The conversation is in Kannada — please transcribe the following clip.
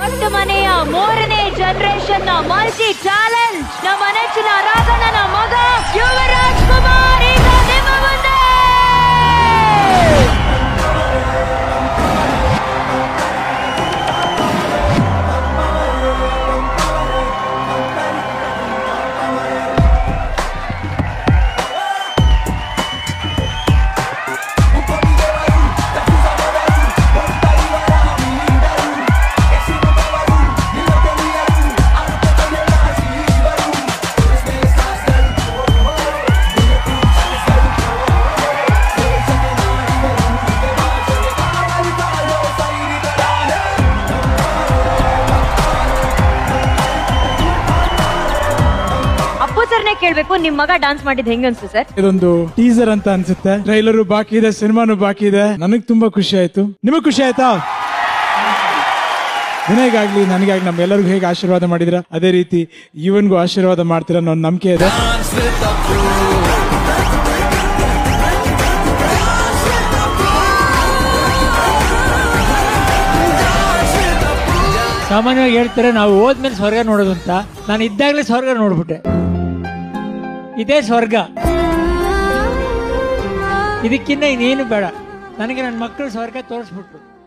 ಕಟ್ ಮನೆಯ ಮೂರನೇ ಜನರೇಷನ್ ನ ಮಲ್ಟಿ ಟ್ಯಾಲೆಂಟ್ ನಮ್ಮ ನೆಚ್ಚಿನ ರಾಘಣ್ಣನ ಮಗ ಯುವರಾಜ್ ಕುಮಾರ್ ಈಗ ನಿಮ್ಮ ಮುಂದೆ ಅಪ್ಪು ಸರ್ನೇ ಕೇಳ್ಬೇಕು ನಿಮ್ ಮಗ ಡಾನ್ಸ್ ಮಾಡಿದ್ ಹೆಂಗ್ ಅನ್ಸ್ತು ಸರ್ ಇದೊಂದು ಟೀಸರ್ ಅಂತ ಅನ್ಸುತ್ತೆ ಟ್ರೈಲರು ಬಾಕಿ ಇದೆ ಸಿನಿಮಾನು ಬಾಕಿ ಇದೆ ನನಗ್ ತುಂಬಾ ಖುಷಿ ಆಯ್ತು ನಿಮಗ್ ಖುಷಿ ಆಯ್ತಾ ನಿನಗಾಗ್ಲಿ ನನಗಾಗ್ಲಿ ನಮ್ಮೆಲ್ಲರಿಗೂ ಹೇಗೆ ಆಶೀರ್ವಾದ ಮಾಡಿದ್ರ ಅದೇ ರೀತಿ ಇವನ್ಗೂ ಆಶೀರ್ವಾದ ಮಾಡ್ತೀರ ಅನ್ನೋ ಒಂದ್ ನಂಬಿಕೆ ಇದೆ ಸಾಮಾನ್ಯವಾಗಿ ಹೇಳ್ತಾರೆ ನಾವು ಹೋದ್ಮೇಲೆ ಸ್ವರ್ಗ ನೋಡೋದು ಅಂತ ನಾನು ಇದ್ದಾಗಲೇ ಸ್ವರ್ಗ ನೋಡ್ಬಿಟ್ಟೆ ಇದೇ ಸ್ವರ್ಗ ಇದಕ್ಕಿಂತ ಇನ್ನೇನು ಬೇಡ ನನಗೆ ನನ್ನ ಮಕ್ಕಳು ಸ್ವರ್ಗ ತೋರಿಸ್ಬಿಟ್ರು